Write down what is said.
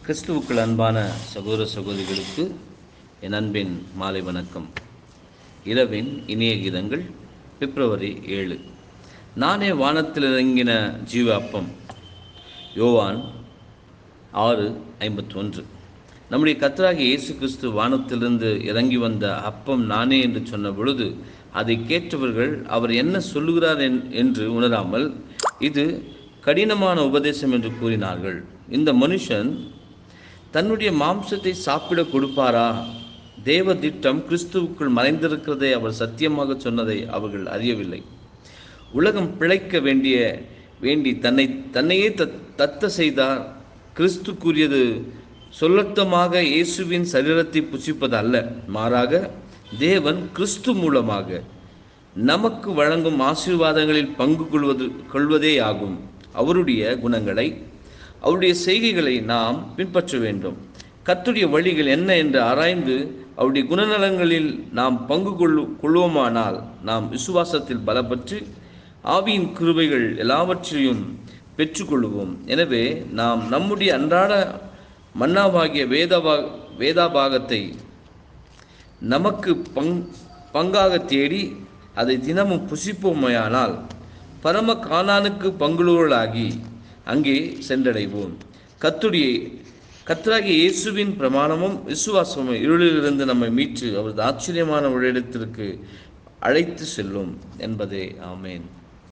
கிறிஸ்துவுக்குள் அன்பான சகோதர சகோதரிகளுக்கு என் அன்பின் மாலை வணக்கம் இரவின் இனிய கீதங்கள் பிப்ரவரி ஏழு நானே வானத்தில் இறங்கின ஜீவ அப்பம் யோவான் ஆறு ஐம்பத்தொன்று நம்முடைய கத்தராகிய இயேசு கிறிஸ்து வானத்திலிருந்து இறங்கி வந்த அப்பம் நானே என்று சொன்ன பொழுது அதை கேட்டவர்கள் அவர் என்ன சொல்லுகிறார் என்- என்று உணராமல் இது கடினமான உபதேசம் என்று கூறினார்கள் இந்த மனுஷன் தன்னுடைய மாம்சத்தை சாப்பிட கொடுப்பாரா தேவ திட்டம் கிறிஸ்துவுக்குள் மறைந்திருக்கிறதை அவர் சத்தியமாக சொன்னதை அவர்கள் அறியவில்லை உலகம் பிழைக்க வேண்டிய வேண்டி தன்னை தன்னையே தத் தத்த செய்தார் கிறிஸ்து கூறியது சொல்லத்தமாக இயேசுவின் சரீரத்தை புசிப்பது அல்ல மாறாக தேவன் கிறிஸ்து மூலமாக நமக்கு வழங்கும் ஆசீர்வாதங்களில் பங்கு கொள்வது கொள்வதே ஆகும் அவருடைய குணங்களை அவருடைய செய்கைகளை நாம் பின்பற்ற வேண்டும் கர்த்தருடைய வழிகள் என்ன என்று ஆராய்ந்து அவருடைய குணநலங்களில் நாம் பங்கு கொள்ளு கொள்வோமானால் நாம் விசுவாசத்தில் பலப்பட்டு ஆவியின் கிருபைகள் எல்லாவற்றையும் பெற்றுக்கொள்வோம் எனவே நாம் நம்முடைய அன்றாட மன்னாவாகிய வேதபா வேதாபாகத்தை நமக்கு பங் பங்காக தேடி அதை தினமும் புசிப்போமையானால் பரம கானானுக்கு பங்குள்ளவர்களாகி அங்கே சென்றடைவோம் கத்துடைய கத்தராகிய இயேசுவின் பிரமாணமும் விசுவாசமும் இருளிலிருந்து நம்மை மீட்டு அவரது ஆச்சரியமான ஒரு இடத்திற்கு அழைத்து செல்லும் என்பதே ஆமேன்